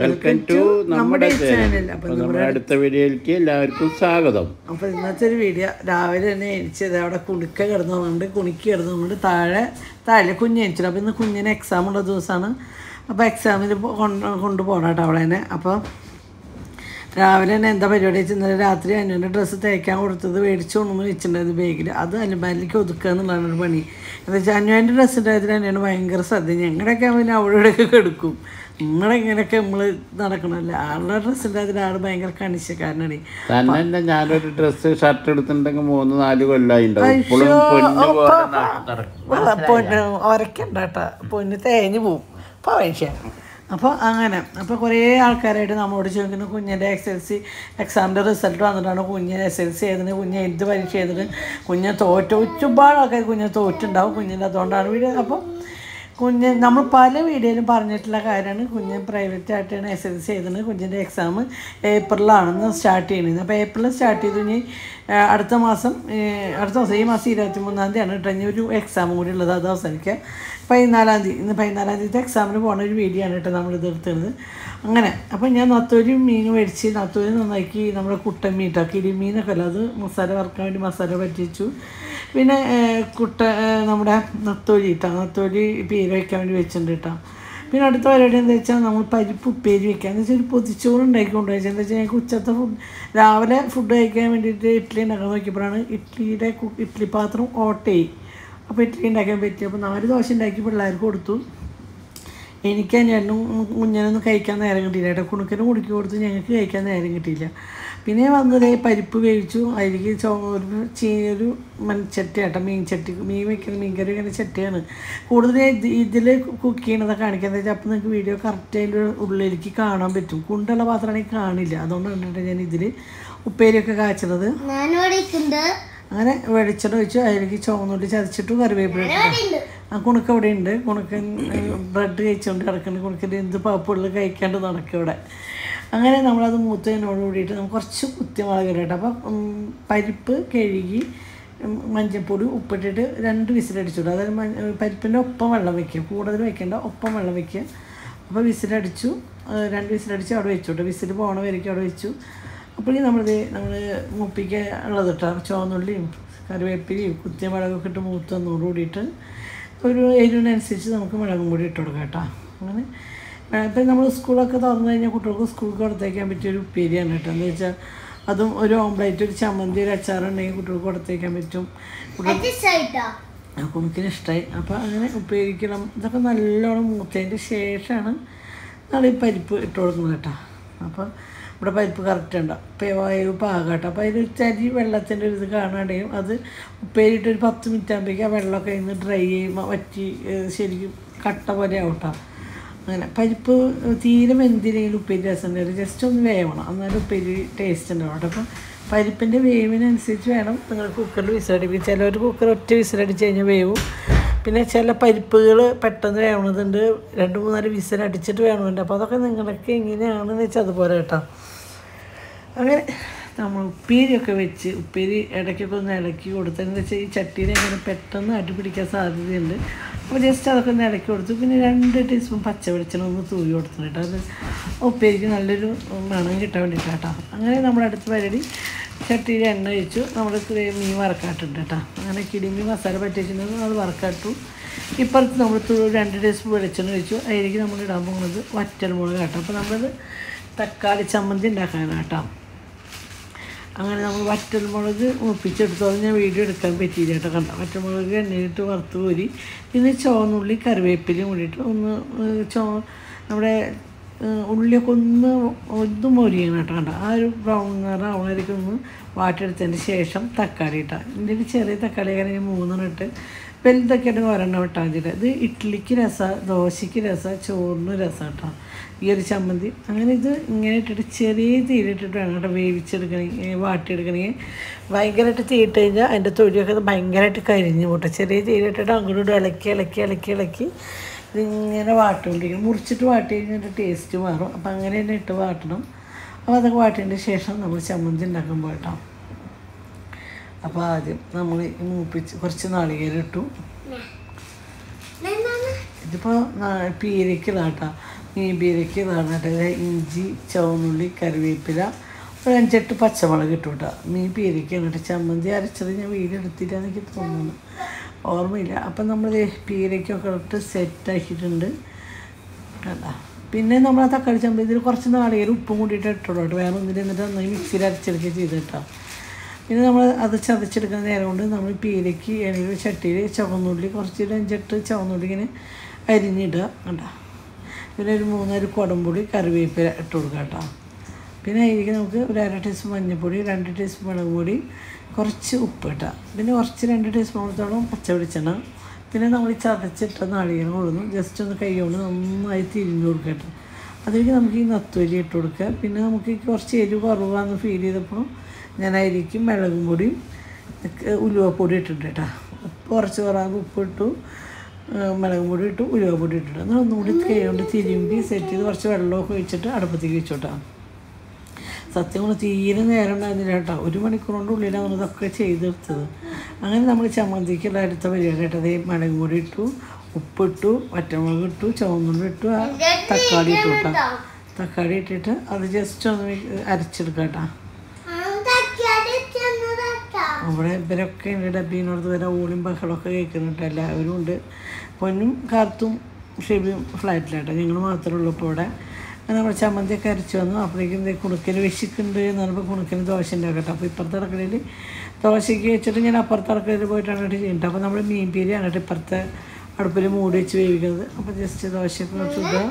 Welcome to നമ്മുടെ channel channel അപ്പം അപ്പോൾ നമ്മുടെ അടുത്ത വീഡിയോയിലേക്ക് എല്ലാവർക്കും സ്വാഗതം അപ്പോൾ ഇന്നത്തെ ഒരു വീഡിയോ രാവിലെ തന്നെ എണിച്ചത് അവിടെ കുണിക്ക കിടന്നുകൊണ്ട് കുണിക്ക് കിടന്നുകൊണ്ട് താഴെ താഴെ കുഞ്ഞ് എണിച്ചിട്ട് അപ്പോൾ ഇന്ന് കുഞ്ഞിന് എക്സാം ഉള്ള ദിവസമാണ് അപ്പോൾ എക്സാമിന് കൊണ്ട് കൊണ്ടുപോകണം കേട്ടോ അവിടെ തന്നെ അപ്പോൾ രാവിലെ തന്നെ എന്താ പരിപാടി വെച്ചാൽ ഇന്നലെ രാത്രി അനുവിൻ്റെ ഡ്രസ്സ് തേക്കാൻ കൊടുത്തത് മേടിച്ചു കൊണ്ടുവന്ന് വെച്ചിട്ടുണ്ടായത് ബാഗിൽ അത് അലുമാരിലേക്ക് ഒതുക്കുക എന്നുള്ളതാണ് ഒരു പണി എന്താ വെച്ചാൽ അനുവിൻ്റെ ഡ്രസ്സിൻ്റെ കാര്യത്തിൽ തന്നെയാണ് ഭയങ്കര ശ്രദ്ധ ഞങ്ങളുടെയൊക്കെ പിന്നെ അവിടെ ഇവിടെയൊക്കെ കെടുക്കും നിങ്ങളെ ഇങ്ങനെയൊക്കെ നമ്മൾ നടക്കണമല്ലോ ആളുടെ ഡ്രസ്സിൻ്റെ അതിൽ ആൾ ഭയങ്കര കണിശക്കാരനാണ് തന്നെ തന്നെ ഞാനൊരു ഡ്രസ്സ് ഷർട്ട് എടുത്തിട്ടുണ്ടെങ്കിൽ മൂന്ന് നാല് കൊല്ലമായി ഉണ്ടാവും ഇപ്പോഴും പൊന്നു പോലെ നടക്കും പൊന്ന് ഒരക്കണ്ട കേട്ടോ പൊന്ന് തേഞ്ഞ് പോവും പവൻഷ്യ അപ്പോൾ അങ്ങനെ അപ്പോൾ കുറേ ആൾക്കാരായിട്ട് നമ്മളോട് ചോദിക്കുന്നു കുഞ്ഞിൻ്റെ എസ് എൽ സി എക്സാമിൻ്റെ റിസൾട്ട് വന്നിട്ടാണ് കുഞ്ഞ് എസ് എൽ സി ചെയ്തത് കുഞ്ഞ് എന്ത് പരീക്ഷ ചെയ്തിട്ട് കുഞ്ഞ് തോറ്റ് ഒരുപാട് ആൾക്കാർ കുഞ്ഞ് തോറ്റുണ്ടാവും കുഞ്ഞിൻ്റെ അതുകൊണ്ടാണ് വീഡിയോ അപ്പോൾ കുഞ്ഞ് നമ്മൾ പല വീഡിയോയിലും പറഞ്ഞിട്ടുള്ള കാര്യമാണ് കുഞ്ഞ് പ്രൈവറ്റ് ആയിട്ടാണ് എസ് എൽ സി ചെയ്തത് കുഞ്ഞിൻ്റെ എക്സാം ഏപ്രിലാണെന്ന് സ്റ്റാർട്ട് ചെയ്യുന്നത് അപ്പോൾ ഏപ്രിലിൽ സ്റ്റാർട്ട് ചെയ്ത് ഇനി ആ, അടുത്ത മാസം ഏ, അടുത്ത മാസം ഈ മാസം ഇരുപത്തി മൂന്നാം തീയതിയാണ് കേട്ടോ ഇനി ഒരു എക്സാം കൂടി ഉള്ളത് അത് അവസാനിക്കുക പതിനാലാം തീയതി ഇന്ന് പതിനാലാം തീയതി എക്സാമിന് പോകുന്ന ഒരു വീഡിയോ ആണ് കേട്ടോ നമ്മളിത് എടുത്തത് അങ്ങനെ അപ്പോൾ ഞാൻ നത്തോലി മീൻ മേടിച്ച് നത്തോലി നന്നാക്കി നമ്മുടെ കുട്ടൻ മീട്ടോ കിളിമീനൊക്കെ അല്ല അത് മസാല വറുക്കാൻ വേണ്ടി മസാല പറ്റിച്ചു പിന്നെ ഏഹ്, കുട്ട ഏഹ്, നമ്മുടെ നത്തോലി ഇട്ടാ നത്തോലി പീര വയ്ക്കാൻ വേണ്ടി വെച്ചിട്ടുണ്ട് കേട്ടോ പിന്നെ അടുത്ത പരിപാടി എന്താ വെച്ചാൽ നമ്മൾ പരിപ്പ് ഉപ്പേരി വെക്കുക എന്ന് വെച്ചാൽ ഒരു പൊതിച്ചോറ് ഉണ്ടാക്കി കൊണ്ടുപോയി എന്താ വെച്ചാൽ ഞങ്ങൾക്ക് ഉച്ചത്തെ ഫുഡ് രാവിലെ ഫുഡ് കഴിക്കാൻ വേണ്ടിയിട്ട് ഇഡ്ഡലി ഉണ്ടാക്കാൻ നോക്കിയപ്പോഴാണ് ഇഡ്ഡലിയുടെ കു- ഇഡ്ഡലി പാത്രം ഓട്ടയായി അപ്പോൾ ഇഡ്ഡലി ഉണ്ടാക്കാൻ പറ്റി അപ്പോൾ നാല് ദോശ ഉണ്ടാക്കി പിള്ളേർക്ക് കൊടുത്തു എനിക്ക് ചേട്ടനും കുഞ്ഞനൊന്നും കഴിക്കാൻ നേരം കിട്ടിയില്ല ഏട്ടാ കുണുക്കനും കുടുക്കി കൊടുത്ത് ഞങ്ങൾക്ക് കഴിക്കാൻ നേരം കിട്ടിയില്ല പിന്നെ വന്നത് പരിപ്പ് വേവിച്ചു അതിലേക്ക് ചോ ഒരു ചീ ഒരു മൺചട്ടി ഏട്ടാ മീൻ ചട്ടി മീൻ വെക്കുന്ന മീൻ കറി വെക്കുന്ന ചട്ടിയാണ് കൂടുതൽ ഇത് ഇതിൽ കുക്ക് ചെയ്യണത് കാണിക്കുന്നത് വെച്ചാൽ അപ്പോൾ നിങ്ങൾക്ക് വീഡിയോ കറക്റ്റ് അതിൻ്റെ ഉള്ളിലേക്ക് കാണാൻ പറ്റും കുണ്ടുള്ള പാത്രമാണെങ്കിൽ കാണില്ല അതുകൊണ്ടാണ് കേട്ടോ ഞാൻ ഇതിൽ ഉപ്പേരിയൊക്കെ കാച്ചുന്നത് ഞാനിവിടേക്കുണ്ട് അങ്ങനെ വെളിച്ചെണ്ണ ഒഴിച്ച് അതിലേക്ക് ചുവന്നുള്ളി ചതച്ചിട്ട് കറിവേപ്പില ഇട്ടു. ആ കുണുക്ക് അവിടെ ഉണ്ട് കുണുക്കൻ ബ്രെഡ് കഴിച്ചുകൊണ്ട് കിടക്കുന്നു കുണുക്കൻ്റെ എന്ത് പാപ്പുള്ള കഴിക്കാണ്ട് നടക്കും ഇവിടെ അങ്ങനെ നമ്മളത് മൂത്തതിനോട് കൂടിയിട്ട് നമുക്ക് കുറച്ച് കുത്തിമുളക് ഇടട്ടെ അപ്പം ഉം, പരിപ്പ് കഴുകി ഉം, മഞ്ഞൾപ്പൊടി ഉപ്പിട്ടിട്ട് രണ്ട് വിസിലടിച്ചിട്ടു അതായത് മഞ്ഞ പരിപ്പിൻ്റെ ഒപ്പം വെള്ളം വയ്ക്കുക കൂടുതൽ വെക്കേണ്ട ഒപ്പം വെള്ളം വയ്ക്കുക അപ്പോൾ വിസിലടിച്ചു ആ, രണ്ട് വിസിലടിച്ച് അവിടെ വെച്ചു കേട്ടോ വിസിൽ പോകണ വരയ്ക്കും അവിടെ വെച്ചു അപ്പോഴേക്കും നമ്മളിത് നമ്മൾ മുപ്പിക്ക് ഉള്ളത് ഇട്ടാ ചുവന്നുള്ളിയും കറിവേപ്പിലയും കുത്തിയ മുളകൊക്കെ ഇട്ട് മൂത്ത് ഒന്നുകൂടി കൂടിയിട്ട് ഒരു എരിവിനനുസരിച്ച് നമുക്ക് മുളകും കൂടി ഇട്ട് കൊടുക്കാം കേട്ടോ അങ്ങനെ ഇപ്പം നമ്മൾ സ്കൂളൊക്കെ തുറന്നു കഴിഞ്ഞാൽ കുട്ടികൾക്ക് സ്കൂൾക്ക് കൊടുത്തേക്കാൻ പറ്റിയൊരു ഉപ്പേരിയാണ് കേട്ടോ എന്താ വെച്ചാൽ അതും ഒരു ഓംപ്ലേറ്റ് ഒരു ചമ്മന്തി ഒരു അച്ചാറുണ്ടെങ്കിൽ കുട്ടികൾക്ക് കൊടുത്തേക്കാൻ പറ്റും കുട്ടികൾ ഇഷ്ടായിട്ടോ കുണുക്കിന് ഇഷ്ടമായി അപ്പോൾ അങ്ങനെ ഉപ്പേരിക്കണം ഇതൊക്കെ നല്ലോണം മൂത്തതിൻ്റെ ശേഷമാണ് നമ്മൾ ഈ പരിപ്പ് ഇട്ട് കൊടുക്കുന്നത് കേട്ടോ അപ്പോൾ ഇവിടെ പരിപ്പ് കറക്റ്റ് ഉണ്ടാവും വേവ് പാകം കേട്ടോ അപ്പോൾ അതിൽ ചരി വെള്ളത്തിൻ്റെ ഒരു ഇത് കാണുകയാണെങ്കിലും അത് ഉപ്പേരിയിട്ട് ഒരു പത്ത് മിനിറ്റ് ആകുമ്പോഴേക്കും ആ വെള്ളമൊക്കെ ഇന്ന് ഡ്രൈ ചെയ്യുമ്പോൾ വറ്റി ഏഹ് ശരിക്കും കട്ട പോലെ ആവും കേട്ടോ അങ്ങനെ പരിപ്പ് തീരെ വെന്തില്ലെങ്കിലും ഉപ്പേരി രസം ഉണ്ടാവും ജസ്റ്റ് ഒന്ന് വേവണം എന്നാലും ഉപ്പേരി ടേസ്റ്റ് ഉണ്ടാവും കേട്ടോ അപ്പം പരിപ്പിൻ്റെ വേവിനനുസരിച്ച് വേണം നിങ്ങൾ കുക്കറിൽ വിസിലടിപ്പിക്കുക ചിലവർ കുക്കർ ഒറ്റ വിസിലടിച്ച് കഴിഞ്ഞാൽ വേവും പിന്നെ ചില പരിപ്പുകൾ പെട്ടെന്ന് വേവണതുണ്ട് രണ്ട് മൂന്നാല് വിസിലടിച്ചിട്ട് വേണമുണ്ട് അപ്പോൾ അതൊക്കെ നിങ്ങളൊക്കെ എങ്ങനെയാണെന്ന് വെച്ചാൽ അതുപോലെ കേട്ടോ അങ്ങനെ നമ്മൾ ഉപ്പേരിയൊക്കെ വെച്ച് ഉപ്പേരി ഇടയ്ക്കൊക്കെ ഒന്ന് ഇളക്കി കൊടുത്തതെന്ന് വെച്ചാൽ ഈ ചട്ടിയിൽ അങ്ങനെ പെട്ടെന്ന് അടി പിടിക്കാൻ സാധ്യതയുണ്ട് അപ്പോൾ ജസ്റ്റ് അതൊക്കെ ഒന്ന് ഇളക്കി കൊടുത്തു പിന്നെ രണ്ട് ടീസ്പൂൺ പച്ച വെളിച്ചെണ്ണ ഒന്ന് തൂവി കൊടുത്തു കേട്ടോ അത് ഉപ്പേരിക്ക് നല്ലൊരു മണം കിട്ടാൻ വേണ്ടിയിട്ട് കേട്ടോ അങ്ങനെ നമ്മുടെ അടുത്ത പരിപാടി ചട്ടിയിൽ എണ്ണ ഒഴിച്ചു നമ്മൾ മീൻ വറക്കാട്ടുണ്ട് കേട്ടോ അങ്ങനെ കിടിമീൻ മസാല പറ്റി വെച്ചിട്ടുണ്ടെങ്കിൽ അത് വറക്കാട്ടു ഇപ്പുറത്ത് നമ്മൾ തു- രണ്ട് ടീസ്പൂൺ വെളിച്ചെണ്ണ ഒഴിച്ചു അതിലേക്ക് നമ്മൾ ഇടാൻ പോകുന്നത് വറ്റൽ മുളക് കേട്ടോ അപ്പോൾ നമ്മളത് തക്കാളി ചമ്മന്തി ഉണ്ടാക്കാനാണ് കേട്ടോ അങ്ങനെ നമ്മൾ വറ്റൽമുളക് മുപ്പിച്ചെടുത്തു അത് ഞാൻ വീഡിയോ എടുക്കാൻ പറ്റിയില്ല കേട്ടോ കണ്ട വറ്റൽമുളക് എണ്ണയിട്ട് വറുത്ത് കോരി പിന്നെ ചുവന്നുള്ളി കറിവേപ്പിലയും കൂടിയിട്ട് ഒന്ന് ഏഹ്, ചോ നമ്മുടെ ഏഹ്, ഉള്ളിയൊക്കെ ഒന്ന് ഒന്ന് മൊരിയണം കേട്ടോ കണ്ട ആ ഒരു ബ്രൗൺ നിറം ആവുന്നവരേക്കും ഒന്ന് വാട്ടിയെടുത്തതിന് ശേഷം തക്കാളി ഇട്ടാൽ എൻ്റെ ഒരു ചെറിയ തക്കാളി കാരണം ഞാൻ മൂന്നെണ്ണം ഇട്ട് വലുതൊക്കെ ആയിട്ട് ഒരെണ്ണം ഇട്ടാൽ മതി ഇത് ഇഡ്ഡലിക്ക് രസ ദോശയ്ക്ക് രസ ചോറിന് രസം കേട്ടോ ഈ ഒരു ചമ്മന്തി അങ്ങനെ ഇത് ഇങ്ങനെ ഇട്ടിട്ട് ചെറിയ തീയിലിട്ടിട്ട് വേണം കേട്ടോ വേവിച്ചെടുക്കണമെങ്കിൽ വാട്ടിയെടുക്കണമെങ്കിൽ ഭയങ്കരമായിട്ട് തീയിട്ട് കഴിഞ്ഞാൽ അതിൻ്റെ തൊലിയൊക്കെ ഭയങ്കരമായിട്ട് കരിഞ്ഞു പോട്ടെ ചെറിയ തീയിലിട്ടിട്ട് അങ്ങോട്ട് ഇളക്കി ഇളക്കി ഇളക്കി ഇളക്കി ഇതിങ്ങനെ വാട്ടുകൊണ്ടിരിക്കണം മുറിച്ചിട്ട് വാട്ടി കഴിഞ്ഞാൽ ടേസ്റ്റ് മാറും അപ്പം അങ്ങനെ തന്നെ ഇട്ട് വാട്ടണം അപ്പോൾ അതൊക്കെ വാട്ടിയതിൻ്റെ ശേഷം നമ്മൾ ചമ്മന്തി ഉണ്ടാക്കുമ്പോൾ കേട്ടോ അപ്പോൾ ആദ്യം നമ്മൾ ഈ മൂപ്പിച്ച് കുറച്ച് നാളികേരം ഇട്ടു ഇതിപ്പോൾ പീരയ്ക്കുള്ള കേട്ടോ മീൻ പീരയ്ക്ക് ഇതാണ് കേട്ടോ ഇത് ഇഞ്ചി ചുവന്നുള്ളി കറിവേപ്പില ഒരു അഞ്ചെട്ട് പച്ചമുളക് ഇട്ടു കേട്ടോ മീൻ പീരയ്ക്കാണ് കേട്ടോ ചമ്മന്തി അരച്ചത് ഞാൻ വീടെടുത്തില്ല എനിക്ക് തോന്നുന്നു ഓർമ്മയില്ല അപ്പം നമ്മൾ പീരയ്ക്കൊക്കെ ഇട്ട് സെറ്റാക്കിയിട്ടുണ്ട് കണ്ട പിന്നെ നമ്മൾ ആ തക്കാളി ചമ്മന്തി ഇതിൽ കുറച്ച് നാളികേരം ഉപ്പും കൂടിയിട്ട് ഇട്ടുള്ളൂ കേട്ടോ വേറെ ഒന്നിൽ എന്നിട്ട് നന്നായി മിക്സിയിൽ അരച്ചെടുക്കുക ചെയ്ത് കേട്ടോ പിന്നെ നമ്മൾ അത് ചതച്ചെടുക്കുന്ന നേരം കൊണ്ട് നമ്മൾ പീരയ്ക്ക് എണ്ണയിൽ ചട്ടിയിൽ ചുവന്നുള്ളി കുറച്ച് ഒരു അഞ്ചെട്ട് ചുവന്നുള്ളി ഇങ്ങനെ അരിഞ്ഞിടുക കണ്ട പിന്നെ ഒരു മൂന്നൊരു കുടംപൊടി കറിവേപ്പില ഇട്ട് കൊടുക്കുക കേട്ടോ പിന്നെ അതിലേക്ക് നമുക്ക് ഒരു അര ടീസ്പൂൺ മഞ്ഞൾപ്പൊടി രണ്ട് ടീസ്പൂൺ മുളക് പൊടി കുറച്ച് ഉപ്പ് ഇട്ടാൽ പിന്നെ കുറച്ച് രണ്ട് ടീസ്പൂണത്തോളം പച്ച വെളിച്ചെണ്ണ പിന്നെ നമ്മൾ ഈ ചതച്ചിട്ട നാളികേരം കൊടുന്നു ജസ്റ്റ് ഒന്ന് കൈ കൊണ്ട് നന്നായി തിരിഞ്ഞു കൊടുക്കട്ടെ അതിലേക്ക് നമുക്ക് ഈ നത്തുവലി ഇട്ട് കൊടുക്കുക പിന്നെ നമുക്ക് ഈ കുറച്ച് എരിവ് കുറവാന്ന് ഫീൽ ചെയ്തപ്പോൾ ഞാൻ അതിലേക്കും മുളകും പൊടിയും ഒക്കെ ഉലുവപ്പൊടി ഇട്ടിട്ടുണ്ട് കേട്ടോ ഉപ്പ് കുറച്ച് കുറവ് ഉപ്പ് ഇട്ടു ഏഹ് മുളകും പൊടി ഇട്ടു ഉലുവപ്പൊടി ഇട്ടിട്ട് എന്നാൽ ഒന്നുകൂടി കൈ കൊണ്ട് തിരുമ്പി സെറ്റ് ചെയ്ത് കുറച്ച് വെള്ളമൊക്കെ ഒഴിച്ചിട്ട് അടുപ്പത്തേക്ക് വെച്ചോട്ടാ സത്യം കൊണ്ട് തീരെ നേരം ഉണ്ടായിരുന്നില്ല കേട്ടോ ഒരു മണിക്കൂർ കൊണ്ട് ഉള്ളിലാണ് ഇതൊക്കെ ചെയ്തെടുത്തത് അങ്ങനെ നമ്മൾ ചമ്മന്തിക്കുള്ള അടുത്ത പരിപാടി കേട്ടോ അതേ മുളക് പൊടി ഇട്ടു ഉപ്പിട്ടു വറ്റമുളക് ഇട്ടു ചുവന്നുള്ളി ഇട്ടു ആ തക്കാളി ഇട്ടു കേട്ടോ തക്കാളി ഇട്ടിട്ട് അത് ജസ്റ്റ് ഒന്ന് മി- അരച്ചെടുക്കാം കേട്ടോ അവിടെ ഇവരൊക്കെ ഉണ്ട് ഡബീനോട് വരെ ഓളിയും ബഹളമൊക്കെ കേൾക്കുന്നുണ്ട് എല്ലാവരും ഉണ്ട് പൊന്നും കാർത്തും ഷെബിയും ഫ്ലാറ്റിലാട്ടോ ഞങ്ങൾ മാത്രമേ ഉള്ളൂ ഇപ്പോൾ ഇവിടെ അങ്ങനെ നമ്മൾ ചമ്മന്തിയൊക്കെ അരച്ച് വന്നു അപ്പോഴേക്കും ഇതേ കുണുക്കന് വിശക്കുന്നുണ്ട് എന്ന് പറഞ്ഞപ്പോൾ കുണുക്കന് ദോശ ഉണ്ടാക്കട്ടെ അപ്പോൾ ഇപ്പുറത്തെ അടുക്കളയിൽ ദോശയ്ക്ക് വെച്ചിട്ട് ഞാൻ അപ്പുറത്തെ അടുക്കളയിൽ പോയിട്ടാണ് കേട്ടോ ചെയ്യുന്നത് അപ്പോൾ നമ്മൾ മീൻ പീരിയാണ് കേട്ടോ ഇപ്പുറത്തെ അടുപ്പിൽ മൂടി വെച്ച് വേവിക്കുന്നത് അപ്പോൾ ജസ്റ്റ് ദോശയൊക്കെ ചുടുക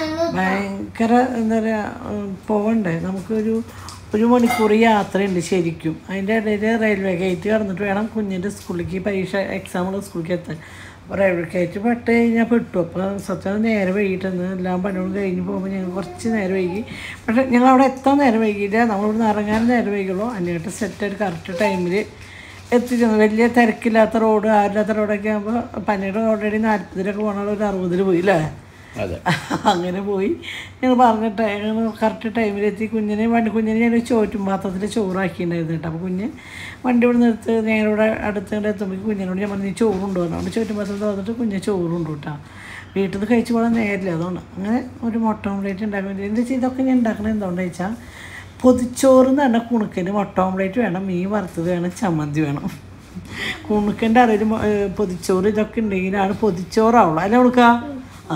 ഭയങ്കര എന്താ പറയുക പോകണ്ടേ നമുക്കൊരു ഒരു മണിക്കൂർ യാത്രയുണ്ട് ശരിക്കും അതിൻ്റെ ഇടയിൽ റെയിൽവേ ഗേറ്റ് കടന്നിട്ട് വേണം കുഞ്ഞിൻ്റെ സ്കൂളിലേക്ക് പരീക്ഷ എക്സാമുള്ള സ്കൂളിലേക്ക് എത്താൻ അപ്പോൾ റെയിൽവേ ഗേറ്റ് പെട്ട് കഴിഞ്ഞാൽ പെട്ടു അപ്പോൾ സത്യം നേരെ വൈകിട്ടെന്ന് എല്ലാം പണികളും കഴിഞ്ഞ് പോകുമ്പോൾ ഞങ്ങൾ കുറച്ച് നേരം വൈകി പക്ഷേ ഞങ്ങൾ അവിടെ എത്താൻ നേരം വൈകിയില്ല നമ്മളിവിടെ ഇറങ്ങാൻ നേരം വൈകുള്ളൂ അന്നിട്ട് സെറ്റായിട്ട് കറക്റ്റ് ടൈമിൽ എത്തിച്ചെന്നു വലിയ തിരക്കില്ലാത്ത റോഡ് ആരില്ലാത്ത റോഡൊക്കെ ആകുമ്പോൾ പന്നീട് ഓൾറെഡി നാൽപ്പതിലൊക്കെ പോകണ ഒരു അറുപതിൽ പോയി അല്ലേ അതെ അങ്ങനെ പോയി ഞങ്ങൾ പറഞ്ഞ ടൈം കറക്റ്റ് ടൈമിലെത്തി കുഞ്ഞിനെ വണ്ടി കുഞ്ഞിനെ ഞാൻ ചോറ്റും പാത്രത്തിൽ ചോറാക്കിയിട്ടുണ്ടായിരുന്നു കേട്ടോ അപ്പോൾ കുഞ്ഞ് വണ്ടി ഇവിടെ നിർത്ത് ഞങ്ങളിവിടെ അടുത്ത് ഇവിടെ എത്തുമ്പോൾ കുഞ്ഞിനോട് ഞാൻ പറഞ്ഞു നീ ചോറുണ്ട് പറഞ്ഞു അവിടെ ചോറ്റും പാത്രത്തിൽ വന്നിട്ട് കുഞ്ഞ് ചോറുണ്ട് കേട്ടോ വീട്ടിൽ നിന്ന് കഴിച്ച് പോകാൻ നേരില്ല അതുകൊണ്ട് അങ്ങനെ ഒരു മുട്ട ഓംലേറ്റ് ഉണ്ടാക്കാൻ വേണ്ടി എന്താ വെച്ചാൽ ഇതൊക്കെ ഞാൻ ഉണ്ടാക്കണത് എന്തുകൊണ്ടാ വെച്ചാൽ പൊതിച്ചോറ് എന്ന് പറഞ്ഞാൽ കുണുക്കന് മുട്ട ഓംലേറ്റ് വേണം മീൻ വറുത്തത് വേണം ചമ്മന്തി വേണം കുണുക്കൻ്റെ അറിയിൽ പൊതിച്ചോറ് ഇതൊക്കെ ഉണ്ടെങ്കിലാണ് പൊതിച്ചോറാവുള്ളൂ അല്ല കൊടുക്കുക ആ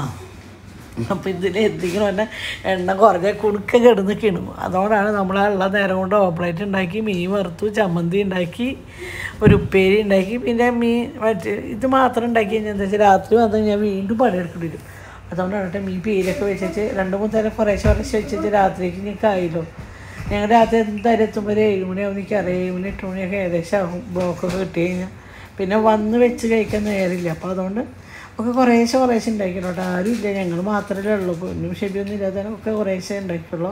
അപ്പം ഇതിൽ എന്തെങ്കിലും തന്നെ എണ്ണ കുറഞ്ഞ കുണുക്ക കിടന്ന് കിണും അതുകൊണ്ടാണ് നമ്മൾ ഉള്ള നേരം കൊണ്ട് ഓംപ്ലേറ്റ് ഉണ്ടാക്കി മീൻ വറുത്തു ചമ്മന്തി ഉണ്ടാക്കി ഒരു ഉപ്പേരി ഉണ്ടാക്കി പിന്നെ മീൻ മറ്റേ ഇത് മാത്രം ഉണ്ടാക്കി കഴിഞ്ഞാൽ എന്താ വെച്ചാൽ രാത്രി വന്നു ഞാൻ വീണ്ടും പണിയെടുക്കേണ്ടി വരും അതുകൊണ്ടാണ് കേട്ടോ മീൻ പീരൊക്കെ വെച്ചിട്ട് രണ്ട് മൂന്ന് നേരം കുറേശ്ശെ കുറേശ്ശെ വെച്ചിട്ട് രാത്രിക്ക് എനിക്ക് ആയില്ലോ ഞങ്ങൾ രാത്രി എന്തായാലും എത്തുമ്പോൾ ഒരു ഏഴ് മണിയാവും എനിക്കറിയാം ഏഴ് മണി എട്ട് മണിയൊക്കെ ഏകദേശം ആകും ബ്ലോക്കൊക്കെ കിട്ടി കഴിഞ്ഞാൽ പിന്നെ വന്ന് വെച്ച് കഴിക്കാൻ നേരമില്ല അപ്പോൾ അതുകൊണ്ട് ഒക്കെ കുറേശ്ശെ കുറേശ്ശെ ഉണ്ടാക്കിയുള്ളൂ കേട്ടോ ആരും ഇല്ല ഞങ്ങൾ മാത്രമേ ഉള്ളൂ പൊന്നും ഷെബിയൊന്നും ഇല്ലാതെ ഒക്കെ കുറേശ്ശെ ഉണ്ടാക്കിയുള്ളൂ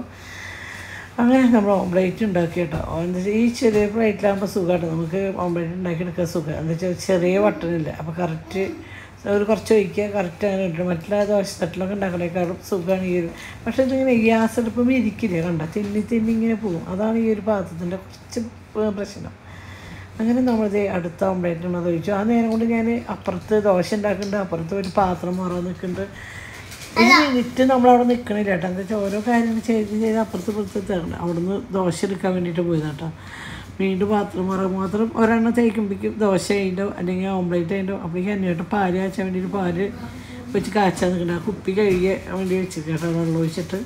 അങ്ങനെ നമ്മൾ ഓംലേറ്റ് ഉണ്ടാക്കി കേട്ടോ എന്താ വെച്ചാൽ ഈ ചെറിയ പ്ലേറ്റിലാകുമ്പോൾ സുഖമായിട്ട് നമുക്ക് ഓംലേറ്റ് ഉണ്ടാക്കിയെടുക്കാൻ സുഖം എന്താ വെച്ചാൽ ചെറിയ വട്ടനില്ല അപ്പോൾ കറക്റ്റ് ഒരു കുറച്ച് ഒഴിക്കുക കറക്റ്റ് അങ്ങനെ ഇട്ടു മറ്റുള്ള ദോശ തട്ടിലൊക്കെ ഉണ്ടാക്കണേക്കാളും സുഖമാണ് ഈ ഒരു പക്ഷേ ഇതിങ്ങനെ ഗ്യാസ് അടുപ്പം ഇരിക്കില്ല കണ്ട തിന്നി തിന്നി ഇങ്ങനെ പോകും അതാണ് ഈ ഒരു പാത്രത്തിൻ്റെ കുറച്ച് പ്രശ്നം അങ്ങനെ നമ്മളിത് അടുത്ത ഓംലേറ്റിന് അത് ഒഴിച്ചു ആ നേരം കൊണ്ട് ഞാൻ അപ്പുറത്ത് ദോശ ഉണ്ടാക്കുന്നുണ്ട് അപ്പുറത്ത് ഒരു പാത്രം മാറാൻ നിൽക്കുന്നുണ്ട് ഒരു മിനിറ്റ് നമ്മളവിടെ നിൽക്കണില്ല കേട്ടോ എന്താ വെച്ചാൽ ഓരോ കാര്യങ്ങൾ ചെയ്ത് ചെയ്ത് അപ്പുറത്ത് ഇപ്പുറത്ത് എത്താറുണ്ട് അവിടുന്ന് ദോശ എടുക്കാൻ വേണ്ടിയിട്ട് പോയത് കേട്ടോ വീണ്ടും പാത്രം മാറാൻ മാത്രം ഒരെണ്ണം തേക്കുമ്പോഴേക്കും ദോശ അതിൻ്റെ അല്ലെങ്കിൽ ഓംലേറ്റ് അതിൻ്റെ അപ്പോഴേക്കും അന്വേട്ട് പാല് കാച്ചാൻ വേണ്ടിയിട്ട് പാല് വെച്ച് കാച്ചാൻ നിൽക്കണ്ട ആ കുപ്പി കഴുകിയ വേണ്ടി വെച്ചിട്ട് കേട്ടോ വെള്ളം ഒഴിച്ചിട്ട്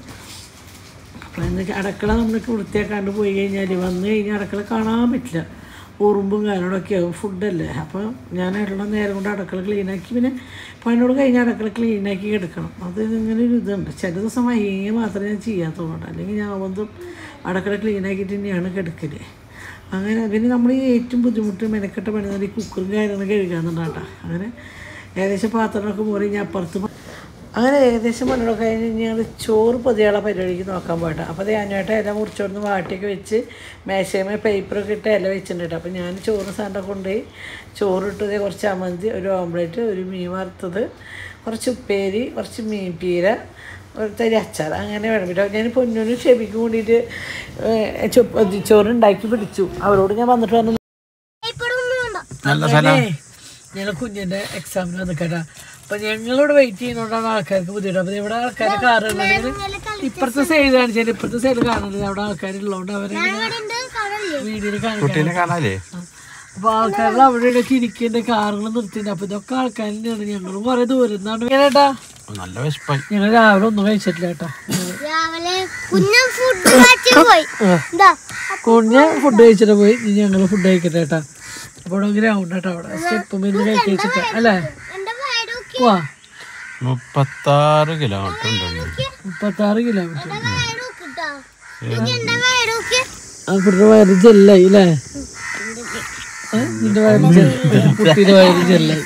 അപ്പോൾ എന്താ വെച്ചാൽ അടുക്കള നമ്മൾക്ക് വൃത്തിയാക്കാണ്ട് പോയി കഴിഞ്ഞാൽ വന്നു കഴിഞ്ഞാൽ അടുക്കള കാണാൻ പറ്റില്ല ഉറുമ്പും കാര്യങ്ങളൊക്കെ ആവും ഫുഡല്ലേ അപ്പോൾ ഞാൻ ഉള്ള നേരം കൊണ്ട് അടുക്കള ക്ലീനാക്കി പിന്നെ പണിയോട് കഴിഞ്ഞാൽ അടുക്കള ക്ലീനാക്കി എടുക്കണം അത് ഇങ്ങനെ ഒരു ഇതുണ്ട് ചില ദിവസം വൈകി മാത്രമേ ഞാൻ ചെയ്യാത്തുള്ളൂ കേട്ടോ. അല്ലെങ്കിൽ ഞാൻ വന്നും അടുക്കള ക്ലീനാക്കിയിട്ട് തന്നെയാണ് കിടക്കല് അങ്ങനെ പിന്നെ നമ്മൾ ഈ ഏറ്റവും ബുദ്ധിമുട്ട് മെനക്കെട്ട പണി എന്ന് പറഞ്ഞാൽ ഈ കുക്കറും കാര്യങ്ങളും കഴുകാന്നുണ്ടാട്ടാ അങ്ങനെ ഏകദേശം പാത്രങ്ങളൊക്കെ മോറി ഞാൻ അപ്പുറത്ത് പോ- അങ്ങനെ ഏകദേശം പണികളൊക്കെ കഴിഞ്ഞ് ഞങ്ങൾ ചോറ് പൊതിയുള്ള പരിപാടിക്ക് നോക്കാൻ പോയിട്ട് അപ്പോൾ അത് ഞാനായിട്ട് ഇല മുറിച്ചോടുന്ന് വാട്ടിയൊക്കെ വെച്ച് മേശയമേ പേപ്പറൊക്കെ ഇട്ട് ഇല വെച്ചിട്ടുണ്ട് കേട്ടോ അപ്പോൾ ഞാൻ ചോറ് സാധനം കൊണ്ടുപോയി ചോറിട്ടത് കുറച്ച് അമന്തി ഒരു ഓംപ്ലേറ്റ് ഒരു മീൻ വറുത്തത് കുറച്ച് ഉപ്പേരി കുറച്ച് മീൻ പീര ഒരു തരി അച്ചാർ അങ്ങനെ വേണം പിന്നെ ഞാൻ പൊന്നൂനും ക്ഷമിക്കും കൂടിയിട്ട് ചോറ് ഉണ്ടാക്കി പിടിച്ചു അവരോട് ഞാൻ വന്നിട്ട് പറഞ്ഞു നല്ല സ്ഥലം ഞങ്ങൾ കുഞ്ഞിൻ്റെ എക്സാമിന് വന്നിട്ടാ അപ്പൊ ഞങ്ങളിവിടെ വെയിറ്റ് ചെയ്യുന്നതുകൊണ്ടാണ് ആൾക്കാർക്ക് ബുദ്ധിമുട്ട് അപ്പൊ ഇവിടെ ആൾക്കാർ കാറുള്ളത് ഇപ്പുറത്തെ സൈഡ് കാണിച്ചാൽ ഇപ്പുറത്തെ സൈഡ് കാണുന്നത് അവിടെ ആൾക്കാരുള്ളതുകൊണ്ട് അവരെ വീഡിയോയിൽ കാണിക്കാൻ കുട്ടീനെ കാണാല്ലേ അപ്പൊ ആൾക്കാരിൽ അവിടെ ഇടയ്ക്ക് ഇരിക്കേണ്ട കാറുകൾ നിർത്തിയിട്ടുണ്ട് അപ്പൊ ഇതൊക്കെ ആൾക്കാരിൻ്റെയാണ് ഞങ്ങളും കുറെ ദൂരം നിന്നാണ് കേട്ടാ നല്ല വിശപ്പായി ഞങ്ങൾ രാവിലെ ഒന്നും കഴിച്ചിട്ടില്ല കേട്ടാ രാവിലെ കുഞ്ഞൻ ഫുഡ് കഴിച്ചു പോയി എന്താ കുഞ്ഞ് ഫുഡ് കഴിച്ചിട്ട് പോയി ഇനി ഞങ്ങൾ ഫുഡ് കഴിക്കട്ടെ കേട്ടാ അപ്പൊ ഇവിടെ ഗ്രൗണ്ട് കേട്ടോ അവിടെ സ്റ്റെപ്പ് മില്ല് കഴിച്ചിട്ട് അല്ലേ എന്റെ വയറൊക്കെ പോവാ മുപ്പത്താറ് കിലോമീറ്റർ ഉണ്ട് മുപ്പത്താറ് കിലോമീറ്റർ വയറൊക്കെ കേട്ടോ എന്റെ വയറൊക്കെ ആ കുട്ടിയുടെ വയറ് ജെല്ലായി അല്ലേ ഏ? നിന്റെ വയറ് ജെല്ലായി കുട്ടിയുടെ വയറ് ജെല്ലായി